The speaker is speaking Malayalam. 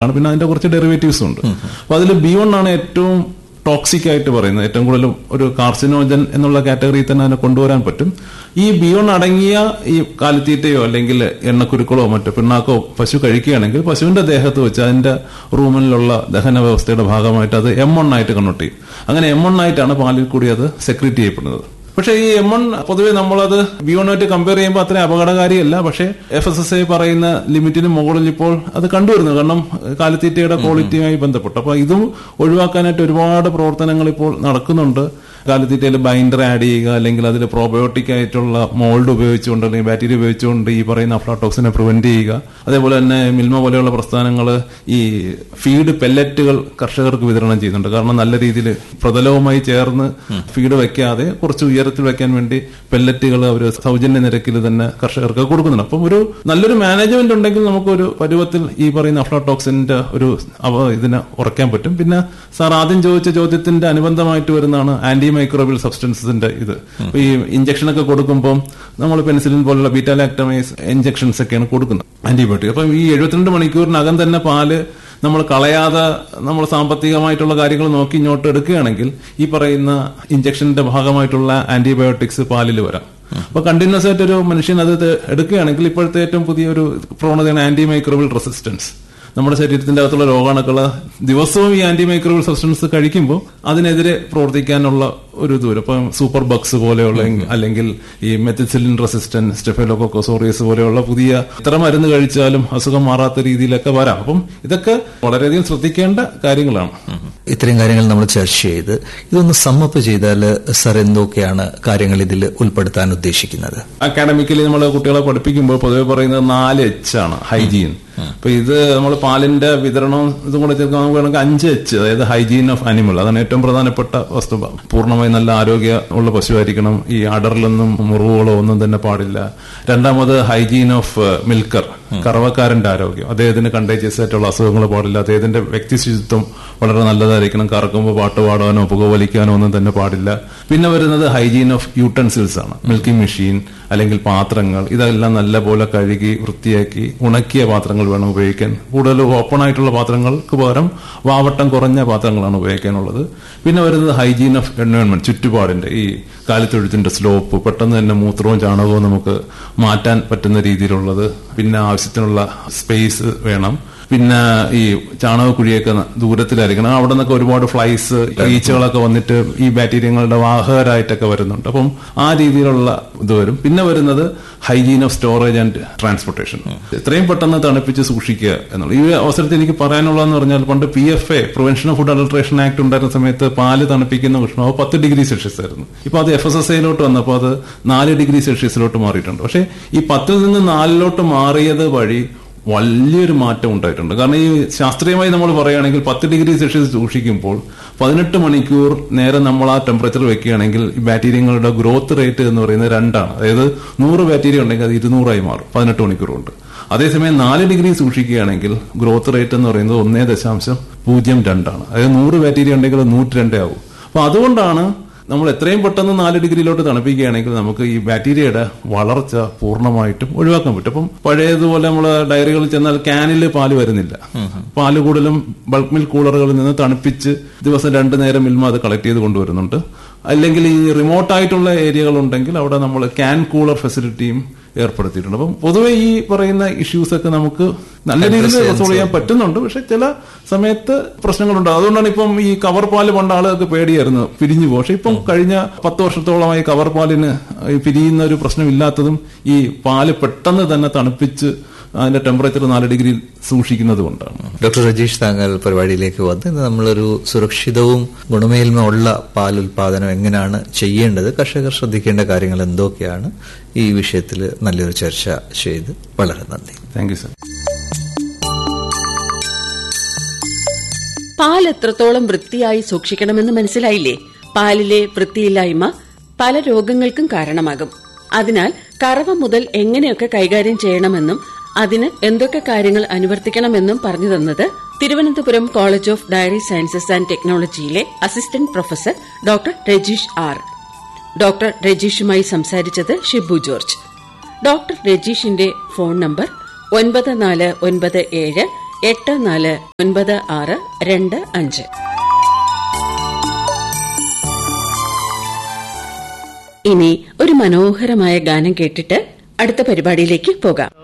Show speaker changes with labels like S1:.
S1: ആണ് പിന്നെ അതിന്റെ കുറച്ച് ഡെറിവേറ്റീവ്സ് ഉണ്ട് അപ്പൊ അതിൽ ബി വൺ ആണ് ഏറ്റവും ടോക്സിക് ആയിട്ട് പറയുന്നത് ഏറ്റവും കൂടുതൽ ഒരു കാർസിനോജൻ എന്നുള്ള കാറ്റഗറിയിൽ തന്നെ അതിനെ കൊണ്ടുവരാൻ പറ്റും ഈ ബി വൺ അടങ്ങിയ ഈ കാലിത്തീറ്റയോ അല്ലെങ്കിൽ എണ്ണക്കുരുക്കളോ മറ്റോ പിണ്ണാക്കോ പശു കഴിക്കുകയാണെങ്കിൽ പശുവിന്റെ ദേഹത്ത് വെച്ച് അതിന്റെ റൂമിലുള്ള ദഹന വ്യവസ്ഥയുടെ ഭാഗമായിട്ട് അത് എം വൺ ആയിട്ട് കൺവേർട്ട് ചെയ്യും അങ്ങനെ എം വൺ ആയിട്ടാണ് പാലിൽ കൂടി അത് സെക്രീറ്റ് ചെയ്യപ്പെടുന്നത് പക്ഷേ ഈ എം വൺ പൊതുവെ നമ്മളത് ബി വണ്ണുമായിട്ട് കമ്പയർ ചെയ്യുമ്പോൾ അത്രയും അപകടകാരിയല്ല പക്ഷേ എഫ് എസ് എസ് ഐ പറയുന്ന ലിമിറ്റിന് മുകളിൽ ഇപ്പോൾ അത് കണ്ടുവരുന്നു കാരണം കാലിത്തീറ്റയുടെ ക്വാളിറ്റിയുമായി ബന്ധപ്പെട്ട് അപ്പൊ ഇതും ഒഴിവാക്കാനായിട്ട് ഒരുപാട് പ്രവർത്തനങ്ങൾ ഇപ്പോൾ നടക്കുന്നുണ്ട് കാലിത്തീറ്റയിൽ ബൈൻഡർ ആഡ് ചെയ്യുക അല്ലെങ്കിൽ അതിൽ പ്രോബയോട്ടിക് ആയിട്ടുള്ള മോൾഡ് ഉപയോഗിച്ചുകൊണ്ട് അല്ലെങ്കിൽ ബാക്ടീരിയ ഉപയോഗിച്ചുകൊണ്ട് ഈ പറയുന്ന അഫ്ലാടോക്സിനെ പ്രിവെന്റ് ചെയ്യുക അതേപോലെ തന്നെ മിൽമ പോലെയുള്ള പ്രസ്ഥാനങ്ങൾ ഈ ഫീഡ് പെല്ലറ്റുകൾ കർഷകർക്ക് വിതരണം ചെയ്യുന്നുണ്ട് കാരണം നല്ല രീതിയിൽ പ്രതലവുമായി ചേർന്ന് ഫീഡ് വെക്കാതെ കുറച്ച് ഉയരത്തിൽ വെക്കാൻ വേണ്ടി പെല്ലറ്റുകൾ അവർ സൗജന്യ നിരക്കിൽ തന്നെ കർഷകർക്ക് കൊടുക്കുന്നുണ്ട് അപ്പം ഒരു നല്ലൊരു മാനേജ്മെന്റ് ഉണ്ടെങ്കിൽ നമുക്കൊരു പരുവത്തിൽ ഈ പറയുന്ന അഫ്ലാടോക്സിന്റെ ഒരു അവ ഇതിനെ ഉറക്കാൻ പറ്റും പിന്നെ സാർ ആദ്യം ചോദിച്ച ചോദ്യത്തിന്റെ അനുബന്ധമായിട്ട് വരുന്നതാണ് ആന്റി മൈക്രോബിയൽ സബ്സ്റ്റൻസിന്റെ ഇത് ഇപ്പൊ ഈ ഇഞ്ചക്ഷൻ ഒക്കെ കൊടുക്കുമ്പോൾ നമ്മൾ പെൻസിലിൻ പോലുള്ള ബീറ്റാലാക്ടമൈസ് ഇഞ്ചക്ഷൻസ് ഒക്കെയാണ് കൊടുക്കുന്നത് ആന്റിബയോട്ടിക് അപ്പം ഈ എഴുപത്തിരണ്ട് മണിക്കൂറിനകം തന്നെ പാല് നമ്മൾ കളയാതെ നമ്മൾ സാമ്പത്തികമായിട്ടുള്ള കാര്യങ്ങൾ നോക്കി ഇങ്ങോട്ട് എടുക്കുകയാണെങ്കിൽ ഈ പറയുന്ന ഇഞ്ചക്ഷന്റെ ഭാഗമായിട്ടുള്ള ആന്റിബയോട്ടിക്സ് പാലിൽ വരാം അപ്പൊ കണ്ടിന്യൂസ് ആയിട്ട് ഒരു മനുഷ്യൻ അത് എടുക്കുകയാണെങ്കിൽ ഇപ്പോഴത്തെ ഏറ്റവും പുതിയ ഒരു പ്രവണതയാണ് ആന്റി മൈക്രോബിയൽ റെസിസ്റ്റൻസ് നമ്മുടെ ശരീരത്തിന്റെ അകത്തുള്ള രോഗാണുക്കൾ ദിവസവും ഈ ആന്റി മൈക്രോബിയൽ സബ്സ്റ്റൻസ് കഴിക്കുമ്പോൾ അതിനെതിരെ പ്രവർത്തിക്കാനുള്ള ഒരു ഇത് വരും ഇപ്പം സൂപ്പർ ബക്സ് പോലെയുള്ള അല്ലെങ്കിൽ ഈ മെത്തിസിലിൻ റെസിസ്റ്റന്റ് സ്റ്റെഫലോക്കോസോറിയസ് പോലെയുള്ള പുതിയ എത്ര മരുന്ന് കഴിച്ചാലും അസുഖം മാറാത്ത രീതിയിലൊക്കെ വരാം അപ്പം ഇതൊക്കെ വളരെയധികം ശ്രദ്ധിക്കേണ്ട കാര്യങ്ങളാണ്
S2: ഇത്രയും കാര്യങ്ങൾ നമ്മൾ ചർച്ച ചെയ്ത് ഇതൊന്ന് സമ്മപ്പ് ചെയ്താൽ സർ എന്തൊക്കെയാണ് കാര്യങ്ങൾ ഇതിൽ ഉൾപ്പെടുത്താൻ ഉദ്ദേശിക്കുന്നത്
S1: അക്കാഡമിക്കലി നമ്മൾ കുട്ടികളെ പഠിപ്പിക്കുമ്പോൾ പൊതുവെ പറയുന്നത് നാല് എച്ച് ആണ് ഹൈജീൻ അപ്പൊ ഇത് നമ്മൾ പാലിന്റെ വിതരണം ഇതും കൂടെ ചേർക്കാൻ നമുക്ക് വേണമെങ്കിൽ അഞ്ച് എച്ച് അതായത് ഹൈജീൻ ഓഫ് അനിമൽ അതാണ് ഏറ്റവും പ്രധാനപ്പെട്ട വസ്തു പൂർണ്ണമായി നല്ല ആരോഗ്യ ഉള്ള പശുവായിരിക്കണം ഈ അടറിലൊന്നും മുറിവുകളോ ഒന്നും തന്നെ പാടില്ല രണ്ടാമത് ഹൈജീൻ ഓഫ് മിൽക്കർ കറവക്കാരന്റെ ആരോഗ്യം അദ്ദേഹത്തിന് കണ്ടേജിയസ് ആയിട്ടുള്ള അസുഖങ്ങൾ പാടില്ല അദ്ദേഹത്തിന്റെ വ്യക്തി ശുചിത്വം വളരെ നല്ലതായിരിക്കണം കറക്കുമ്പോൾ പാട്ട് പാടാനോ പുകവലിക്കാനോ ഒന്നും തന്നെ പാടില്ല പിന്നെ വരുന്നത് ഹൈജീൻ ഓഫ് യൂട്ടൻസിൽസ് ആണ് മിൽക്കിംഗ് മെഷീൻ അല്ലെങ്കിൽ പാത്രങ്ങൾ ഇതെല്ലാം നല്ലപോലെ കഴുകി വൃത്തിയാക്കി ഉണക്കിയ പാത്രങ്ങൾ വേണം ഉപയോഗിക്കാൻ കൂടുതൽ ഓപ്പൺ ആയിട്ടുള്ള പാത്രങ്ങൾക്ക് പകരം വാവട്ടം കുറഞ്ഞ പാത്രങ്ങളാണ് ഉപയോഗിക്കാനുള്ളത് പിന്നെ വരുന്നത് ഹൈജീൻ ഓഫ് എൻവയോൺമെന്റ് ചുറ്റുപാടിന്റെ ഈ കാലിത്തൊഴുത്തിന്റെ സ്ലോപ്പ് പെട്ടെന്ന് തന്നെ മൂത്രവും ചാണകവും നമുക്ക് മാറ്റാൻ പറ്റുന്ന രീതിയിലുള്ളത് പിന്നെ ആവശ്യത്തിനുള്ള സ്പേസ് വേണം പിന്നെ ഈ ചാണകക്കുഴിയൊക്കെ ദൂരത്തിലായിരിക്കണം അവിടെ നിന്നൊക്കെ ഒരുപാട് ഫ്ലൈസ് ഈച്ചകളൊക്കെ വന്നിട്ട് ഈ ബാക്ടീരിയങ്ങളുടെ വാഹകരായിട്ടൊക്കെ വരുന്നുണ്ട് അപ്പം ആ രീതിയിലുള്ള ഇത് വരും പിന്നെ വരുന്നത് hygiene of storage and transportation എത്രയും പെട്ടെന്ന് തണുപ്പിച്ച് സൂക്ഷിക്കുക എന്നുള്ളത് ഈ അവസരത്തിൽ എനിക്ക് പറയാനുള്ളതെന്ന് പറഞ്ഞാൽ പണ്ട് P F A prevention of food adulteration act ഉണ്ടായിരുന്ന സമയത്ത് പാല് തണുപ്പിക്കുന്ന ഉഷ്ണവ് പത്ത് ഡിഗ്രി സെൽഷ്യസ് ആയിരുന്നു ഇപ്പൊ അത് എഫ് എസ് എസ് ഐയിലോട്ട് വന്നപ്പോൾ അത് നാല് ഡിഗ്രി സെൽഷ്യസിലോട്ട് മാറിയിട്ടുണ്ട് പക്ഷേ ഈ പത്തിൽ നിന്ന് നാലിലോട്ട് മാറിയത് വഴി വലിയൊരു മാറ്റം ഉണ്ടായിട്ടുണ്ട് കാരണം ഈ ശാസ്ത്രീയമായി നമ്മൾ പറയുകയാണെങ്കിൽ പത്ത് ഡിഗ്രി സെൽഷ്യസ് സൂക്ഷിക്കുമ്പോൾ പതിനെട്ട് മണിക്കൂർ നേരെ നമ്മൾ ആ ടെമ്പറേച്ചർ വെക്കുകയാണെങ്കിൽ ഈ ബാക്ടീരിയങ്ങളുടെ ഗ്രോത്ത് റേറ്റ് എന്ന് പറയുന്നത് രണ്ടാണ് അതായത് നൂറ് ബാക്ടീരിയ ഉണ്ടെങ്കിൽ അത് ഇരുന്നൂറായി മാറും പതിനെട്ട് മണിക്കൂർ കൊണ്ട് അതേസമയം നാല് ഡിഗ്രി സൂക്ഷിക്കുകയാണെങ്കിൽ ഗ്രോത്ത് റേറ്റ് എന്ന് പറയുന്നത് ഒന്നേ ദശാംശം പൂജ്യം രണ്ടാണ് അതായത് നൂറ് ബാക്ടീരിയ ഉണ്ടെങ്കിൽ അത് നൂറ്റി രണ്ടേ ആവും അപ്പൊ അതുകൊണ്ടാണ് നമ്മൾ എത്രയും പെട്ടെന്ന് നാല് ഡിഗ്രിയിലോട്ട് തണുപ്പിക്കുകയാണെങ്കിൽ നമുക്ക് ഈ ബാക്ടീരിയയുടെ വളർച്ച പൂർണ്ണമായിട്ടും ഒഴിവാക്കാൻ പറ്റും അപ്പം പഴയതുപോലെ നമ്മൾ ഡയറികളിൽ ചെന്നാൽ ക്യാനിൽ പാല് വരുന്നില്ല പാല് കൂടുതലും ബൾക്ക് മിൽക്ക് കൂളറുകളിൽ നിന്ന് തണുപ്പിച്ച് ദിവസം രണ്ടു നേരം മിൽമ അത് കളക്ട് ചെയ്ത് കൊണ്ടുവരുന്നുണ്ട് അല്ലെങ്കിൽ ഈ റിമോട്ടായിട്ടുള്ള ഏരിയകൾ ഉണ്ടെങ്കിൽ അവിടെ നമ്മൾ ക്യാൻ കൂളർ ഫെസിലിറ്റിയും ഏർപ്പെടുത്തിയിട്ടുണ്ട് അപ്പം പൊതുവെ ഈ പറയുന്ന ഇഷ്യൂസ് ഒക്കെ നമുക്ക് നല്ല രീതിയിൽ റിസോൾവ് ചെയ്യാൻ പറ്റുന്നുണ്ട് പക്ഷെ ചില സമയത്ത് പ്രശ്നങ്ങളുണ്ട് അതുകൊണ്ടാണ് ഇപ്പം ഈ കവർ പാല് പണ്ട് ആളുകൾക്ക് പേടിയായിരുന്നു പിരിഞ്ഞു പോകും പക്ഷെ ഇപ്പം കഴിഞ്ഞ പത്ത് വർഷത്തോളമായി കവർ പാലിന് ഈ പിരിയുന്ന ഒരു പ്രശ്നമില്ലാത്തതും ഈ പാല് പെട്ടെന്ന് തന്നെ തണുപ്പിച്ച് അതിന്റെ ടെമ്പറേച്ചർ നാല് ഡിഗ്രിയിൽ സൂക്ഷിക്കുന്നത് കൊണ്ടാണ്
S2: ഡോക്ടർ രജീഷ് താങ്കൾ പരിപാടിയിലേക്ക് വന്ന് ഇന്ന് നമ്മളൊരു സുരക്ഷിതവും ഗുണമേന്മ ഉള്ള പാൽ ഉൽപാദനം എങ്ങനെയാണ് ചെയ്യേണ്ടത് കർഷകർ ശ്രദ്ധിക്കേണ്ട കാര്യങ്ങൾ എന്തൊക്കെയാണ് ഈ വിഷയത്തിൽ നല്ലൊരു ചർച്ച ചെയ്ത് വളരെ നന്ദി
S1: താങ്ക് യു സർ
S3: പാൽ എത്രത്തോളം വൃത്തിയായി സൂക്ഷിക്കണമെന്ന് മനസ്സിലായില്ലേ പാലിലെ വൃത്തിയില്ലായ്മ പല രോഗങ്ങൾക്കും കാരണമാകും അതിനാൽ കറവ മുതൽ എങ്ങനെയൊക്കെ കൈകാര്യം ചെയ്യണമെന്നും അതിന് എന്തൊക്കെ കാര്യങ്ങൾ അനുവർത്തിക്കണമെന്നും പറഞ്ഞു തന്നത് Thiruvananthapuram college of dairy sciences and ടെക്നോളജിയിലെ assistant professor doctor Rajeesh R doctor രജീഷുമായി സംസാരിച്ചത് ഷിബു ജോർജ് ഡോക്ടർ രജീഷിന്റെ ഫോൺ നമ്പർ ഒൻപത് നാല് ഒൻപത് ഏഴ് എട്ട് നാല് ഒൻപത് ആറ് രണ്ട് അഞ്ച് ഇനി ഒരു മനോഹരമായ ഗാനം കേട്ടിട്ട് അടുത്ത പരിപാടിയിലേക്ക് പോകാം